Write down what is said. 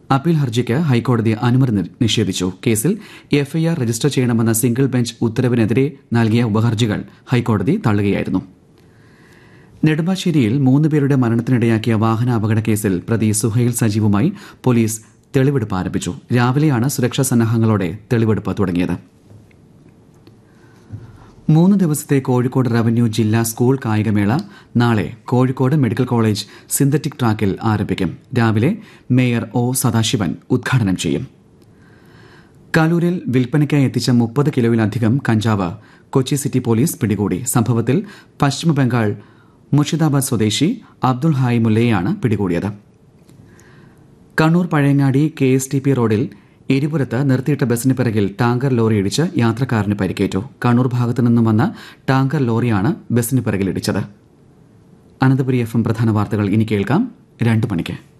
appeal ഹർജിക്ക് ഹൈക്കോടതി അനുമതി നി- നിഷേധിച്ചു കേസിൽ എഫ്ഐആർ രജിസ്റ്റർ ചെയ്യണമെന്ന സിംഗിൾ ബെഞ്ച് ഉത്തരവിനെതിരെ നൽകിയ ഉപഹർജികൾ ഹൈക്കോടതി തള്ളുകയായിരുന്നു നെടുമ്പാശ്ശേരിയിൽ മൂന്ന് പേരുടെ മരണത്തിനിടയാക്കിയ വാഹന അപകട കേസിൽ പ്രതി സുഹൈൽ സജീവുമായി പോലീസ് തെളിവെടുപ്പ് ആരംഭിച്ചു രാവിലെയാണ് സുരക്ഷാ സന്നാഹങ്ങളോടെ തെളിവെടുപ്പ് തുടങ്ങിയത് മൂന്ന് ദിവസത്തെ കോഴിക്കോട് റവന്യൂ ജില്ലാ സ്കൂൾ കായികമേള നാളെ കോഴിക്കോട് മെഡിക്കൽ കോളേജ് സിന്തറ്റിക് ട്രാക്കിൽ ആരംഭിക്കും രാവിലെ മേയർ ഒ സദാശിവൻ ഉദ്ഘാടനം ചെയ്യും കലൂരിൽ വിൽപ്പനയ്ക്കായി എത്തിച്ച മുപ്പത് കിലോയിലധികം കഞ്ചാവ് കൊച്ചി സിറ്റി പോലീസ് പിടികൂടി സംഭവത്തിൽ പശ്ചിമബംഗാൾ മുർഷിദാബാദ് സ്വദേശി അബ്ദുൾ ഹായ് മുല്ലയെയാണ് പിടികൂടിയത് Kannur Pazhayangadi K S T P റോഡിൽ എരിപുരത്ത് നിർത്തിയിട്ട ബസിന് പിറകിൽ ടാങ്കർ ലോറി ഇടിച്ച് യാത്രക്കാരന് പരിക്കേറ്റു കണ്ണൂർ ഭാഗത്തു നിന്നും വന്ന ടാങ്കർ ലോറിയാണ് ബസിന് പിറകിൽ ഇടിച്ചത് അനന്തപുരി എഫ് എം പ്രധാന വാർത്തകൾ ഇനി കേൾക്കാം രണ്ടു മണിക്ക്